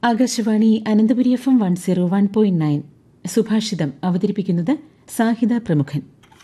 Akashvani Ananthapuri F M one zero one point nine സുഭാഷിതം അവതരിപ്പിക്കുന്നത് സാഹിത പ്രമുഖൻ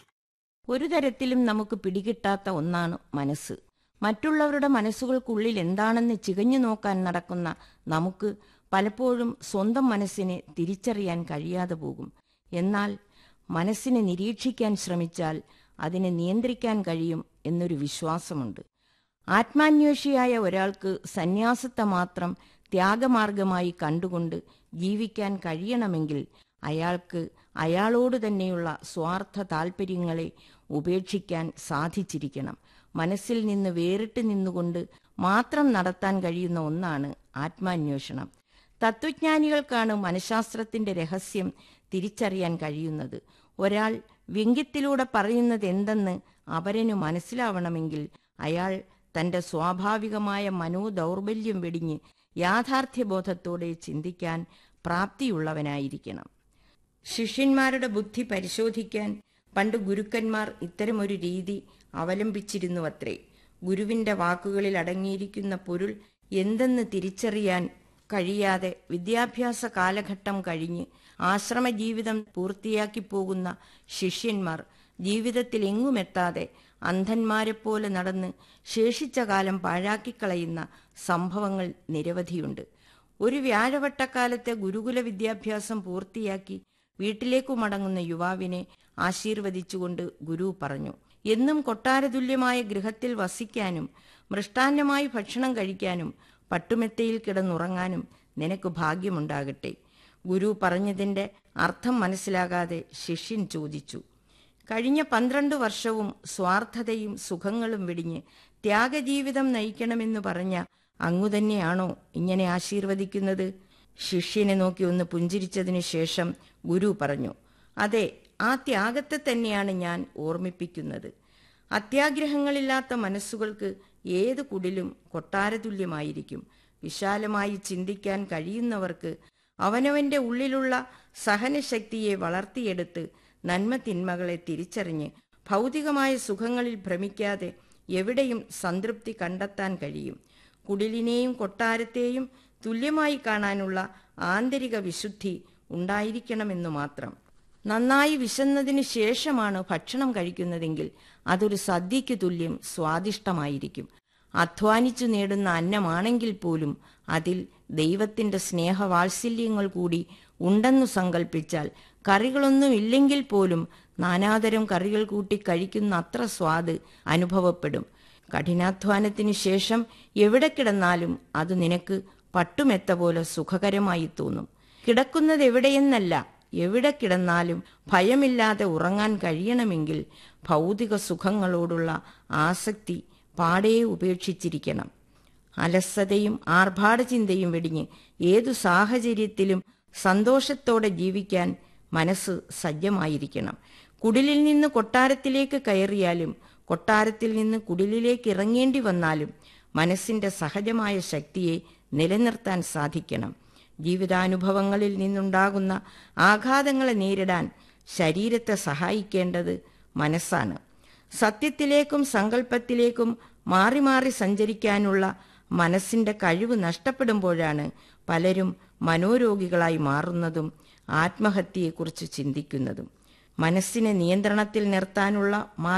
ഒരു തരത്തിലും നമുക്ക് പിടികിട്ടാത്ത ഒന്നാണ് മനസ്സ് മറ്റുള്ളവരുടെ മനസ്സുകൾക്കുള്ളിൽ എന്താണെന്ന് ചികഞ്ഞു നോക്കാൻ നടക്കുന്ന നമുക്ക് പലപ്പോഴും സ്വന്തം മനസ്സിനെ തിരിച്ചറിയാൻ കഴിയാതെ പോകും എന്നാൽ മനസ്സിനെ നിരീക്ഷിക്കാൻ ശ്രമിച്ചാൽ അതിനെ നിയന്ത്രിക്കാൻ കഴിയും എന്നൊരു വിശ്വാസമുണ്ട് ആത്മാന്വേഷിയായ ഒരാൾക്ക് സന്യാസത്തെ മാത്രം ത്യാഗമാർഗമായി കണ്ടുകൊണ്ട് ജീവിക്കാൻ കഴിയണമെങ്കിൽ അയാൾക്ക് അയാളോട് തന്നെയുള്ള സ്വാർത്ഥ താൽപ്പര്യങ്ങളെ ഉപേക്ഷിക്കാൻ സാധിച്ചിരിക്കണം മനസ്സിൽ നിന്ന് വേറിട്ട് നിന്നുകൊണ്ട് മാത്രം നടത്താൻ കഴിയുന്ന ഒന്നാണ് ആത്മാന്വേഷണം തത്വജ്ഞാനികൾക്കാണ് മനഃശാസ്ത്രത്തിന്റെ രഹസ്യം തിരിച്ചറിയാൻ കഴിയുന്നത് ഒരാൾ വ്യംഗ്യത്തിലൂടെ പറയുന്നത് എന്തെന്ന് അപരനു മനസ്സിലാവണമെങ്കിൽ അയാൾ തന്റെ സ്വാഭാവികമായ മനോദൗർബല്യം വെടിഞ്ഞ് യാഥാർത്ഥ്യബോധത്തോടെ ചിന്തിക്കാൻ പ്രാപ്തിയുള്ളവനായിരിക്കണം ശിഷ്യന്മാരുടെ ബുദ്ധി പരിശോധിക്കാൻ പണ്ട് ഗുരുക്കന്മാർ ഇത്തരമൊരു രീതി അവലംബിച്ചിരുന്നുവത്രേ ഗുരുവിന്റെ വാക്കുകളിൽ അടങ്ങിയിരിക്കുന്ന പൊരുൾ എന്തെന്ന് തിരിച്ചറിയാൻ കഴിയാതെ വിദ്യാഭ്യാസ കാലഘട്ടം കഴിഞ്ഞ് ആശ്രമജീവിതം പൂർത്തിയാക്കി പോകുന്ന ശിഷ്യന്മാർ ജീവിതത്തിൽ എങ്ങുമെത്താതെ അന്ധന്മാരെപ്പോലെ നടന്ന് ശേഷിച്ച കാലം പാഴാക്കിക്കളയുന്ന സംഭവങ്ങൾ നിരവധിയുണ്ട് ഒരു വ്യാഴവട്ടക്കാലത്തെ ഗുരുകുല വിദ്യാഭ്യാസം പൂർത്തിയാക്കി വീട്ടിലേക്കു മടങ്ങുന്ന യുവാവിനെ ആശീർവദിച്ചുകൊണ്ട് ഗുരു പറഞ്ഞു എന്നും കൊട്ടാരതുല്യമായ ഗൃഹത്തിൽ വസിക്കാനും മൃഷ്ടാന്നമായി ഭക്ഷണം കഴിക്കാനും പട്ടുമെത്തയിൽ കിടന്നുറങ്ങാനും നിനക്ക് ഭാഗ്യമുണ്ടാകട്ടെ ഗുരു പറഞ്ഞതിന്റെ അർത്ഥം മനസ്സിലാകാതെ ശിഷ്യൻ ചോദിച്ചു കഴിഞ്ഞ പന്ത്രണ്ട് വർഷവും സ്വാർത്ഥതയും സുഖങ്ങളും വെടിഞ്ഞ് ത്യാഗജീവിതം നയിക്കണമെന്ന് പറഞ്ഞ അങ്ങു തന്നെയാണോ ഇങ്ങനെ ആശീർവദിക്കുന്നത് ശിഷ്യനെ നോക്കി ഒന്ന് പുഞ്ചിരിച്ചതിനു ശേഷം ഗുരു പറഞ്ഞു അതെ ആ ത്യാഗത്തെ തന്നെയാണ് ഞാൻ ഓർമ്മിപ്പിക്കുന്നത് അത്യാഗ്രഹങ്ങളില്ലാത്ത മനസ്സുകൾക്ക് ഏത് കുടിലും കൊട്ടാരതുല്യമായിരിക്കും വിശാലമായി ചിന്തിക്കാൻ കഴിയുന്നവർക്ക് അവനവന്റെ ഉള്ളിലുള്ള സഹനശക്തിയെ വളർത്തിയെടുത്ത് നന്മ തിന്മകളെ തിരിച്ചറിഞ്ഞ് ഭൗതികമായ സുഖങ്ങളിൽ ഭ്രമിക്കാതെ എവിടെയും സംതൃപ്തി കണ്ടെത്താൻ കഴിയും കുടിലിനെയും കൊട്ടാരത്തെയും തുല്യമായി കാണാനുള്ള ആന്തരിക വിശുദ്ധി ഉണ്ടായിരിക്കണമെന്നു മാത്രം നന്നായി വിശന്നതിന് ശേഷമാണ് ഭക്ഷണം കഴിക്കുന്നതെങ്കിൽ അതൊരു സദ്യയ്ക്ക് തുല്യം സ്വാദിഷ്ടമായിരിക്കും അധ്വാനിച്ചു നേടുന്ന അന്നമാണെങ്കിൽ പോലും അതിൽ ദൈവത്തിന്റെ സ്നേഹവാത്സല്യങ്ങൾ കൂടി ഉണ്ടെന്നു സങ്കൽപ്പിച്ചാൽ കറികളൊന്നും ഇല്ലെങ്കിൽ പോലും നാനാതരം കറികൾ കൂട്ടി കഴിക്കുന്ന അത്ര സ്വാദ് അനുഭവപ്പെടും കഠിനാധ്വാനത്തിന് ശേഷം എവിടെ കിടന്നാലും അത് നിനക്ക് പട്ടുമെത്ത പോലെ സുഖകരമായി തോന്നും കിടക്കുന്നത് എവിടെയെന്നല്ല എവിടെ കിടന്നാലും ഭയമില്ലാതെ ഉറങ്ങാൻ കഴിയണമെങ്കിൽ ഭൗതിക സുഖങ്ങളോടുള്ള ആസക്തി പാടെ ഉപേക്ഷിച്ചിരിക്കണം അലസതയും ആർഭാടചിന്തയും വെടിഞ്ഞ് ഏതു സാഹചര്യത്തിലും സന്തോഷത്തോടെ ജീവിക്കാൻ മനസ്സ് സജ്ജമായിരിക്കണം കുടിലിൽ നിന്ന് കൊട്ടാരത്തിലേക്ക് കയറിയാലും കൊട്ടാരത്തിൽ നിന്ന് കുടിലിലേക്ക് ഇറങ്ങേണ്ടി വന്നാലും മനസ്സിന്റെ സഹജമായ ശക്തിയെ നിലനിർത്താൻ സാധിക്കണം ജീവിതാനുഭവങ്ങളിൽ നിന്നുണ്ടാകുന്ന ആഘാതങ്ങളെ നേരിടാൻ ശരീരത്തെ സഹായിക്കേണ്ടത് മനസ്സാണ് സത്യത്തിലേക്കും സങ്കല്പത്തിലേക്കും മാറി മാറി സഞ്ചരിക്കാനുള്ള മനസ്സിന്റെ കഴിവ് നഷ്ടപ്പെടുമ്പോഴാണ് പലരും മനോരോഗികളായി മാറുന്നതും ആത്മഹത്യയെക്കുറിച്ച് ചിന്തിക്കുന്നതും മനസ്സിനെ നിയന്ത്രണത്തിൽ നിർത്താനുള്ള